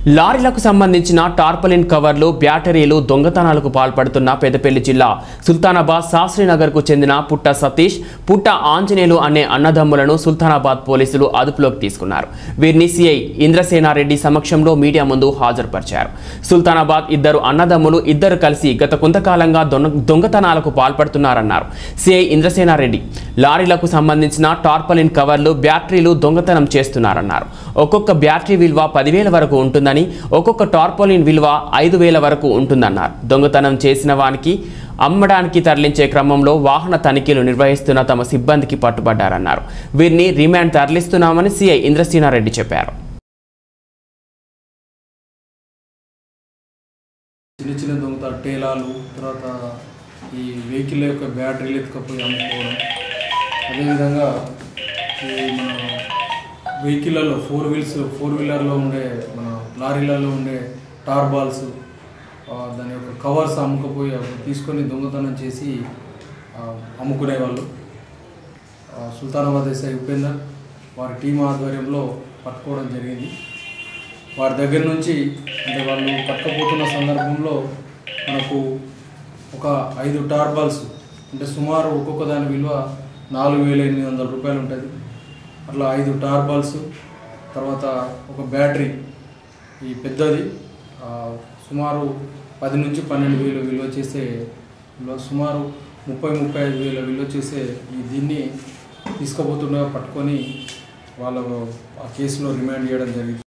లారీలకు సంబంధించిన టార్పలిన్ కవర్లు బ్యాటరీలు దొంగతనాలకు పాల్పడుతున్న పెద్దపల్లి జిల్లా సుల్తానాబాద్ శాస్త్రీనగర్కు చెందిన పుట్ట సతీష్ పుట్ట ఆంజనేయులు అనే అన్నదమ్ములను సుల్తానాబాద్ పోలీసులు అదుపులోకి తీసుకున్నారు వీరిని సిఐ ఇంద్రసేనారెడ్డి సమక్షంలో మీడియా ముందు హాజరుపరిచారు సుల్తానాబాద్ ఇద్దరు అన్నదమ్ములు ఇద్దరు కలిసి గత కొంతకాలంగా దొంగ దొంగతనాలకు పాల్పడుతున్నారన్నారు సిఐ ఇంద్రసేనారెడ్డి లారీలకు సంబంధించిన టార్పలిన్ కవర్లు బ్యాటరీలు దొంగతనం చేస్తున్నారన్నారు ఒక్కొక్క బ్యాటరీ విలువ పదివేల వరకు ఉంటుందని ఒక్కొక్క టార్పోలిన్ విలువ ఐదు వేల వరకు ఉంటుందన్నారు దొంగతనం చేసిన వానికి అమ్మడానికి తరలించే క్రమంలో వాహన తనిఖీలు నిర్వహిస్తున్న తమ సిబ్బందికి పట్టుబడ్డారన్నారు వీరిని రిమాండ్ తరలిస్తున్నామని సిఐ ఇంద్రసీనారెడ్డి చెప్పారు చిన్న చిన్న దొంగత టేలాలు తర్వాత ఈ వెహికల్ యొక్క బ్యాటరీలు ఎత్తుకపోయి అమ్ముకోవడం అదేవిధంగా ఈ మన వెహికల్లో ఫోర్ వీల్స్ ఫోర్ వీలర్లో ఉండే మన లారీలలో ఉండే టార్ బాల్స్ ఆ, దాని యొక్క కవర్స్ అమ్ముకపోయి అవి తీసుకొని దొంగతనం చేసి ఆ, అమ్ముకునేవాళ్ళు ఆ, సుల్తానాబాద్ ఎస్ఐ ఉపేందర్ వారి టీం ఆధ్వర్యంలో పట్టుకోవడం జరిగింది వారి దగ్గర నుంచి అంటే వాళ్ళు పట్టుకపోతున్న సందర్భంలో మనకు ఒక ఐదు టార్బాల్స్ అంటే సుమారు ఒక్కొక్క దాని విలువ నాలుగు వేల ఎనిమిది వందల రూపాయలు ఉంటుంది అట్లా ఐదు టార్బాల్స్ తర్వాత ఒక బ్యాటరీ ఈ పెద్దది ఆ, సుమారు పది నుంచి పన్నెండు వేలు విలువ చేసే విలువ సుమారు ముప్పై ముప్పై ఐదు వేల విలువ చేసే ఈ దీన్ని తీసుకుపోతుండగా పట్టుకొని వాళ్ళ ఆ కేసులో రిమాండ్ చేయడం జరిగింది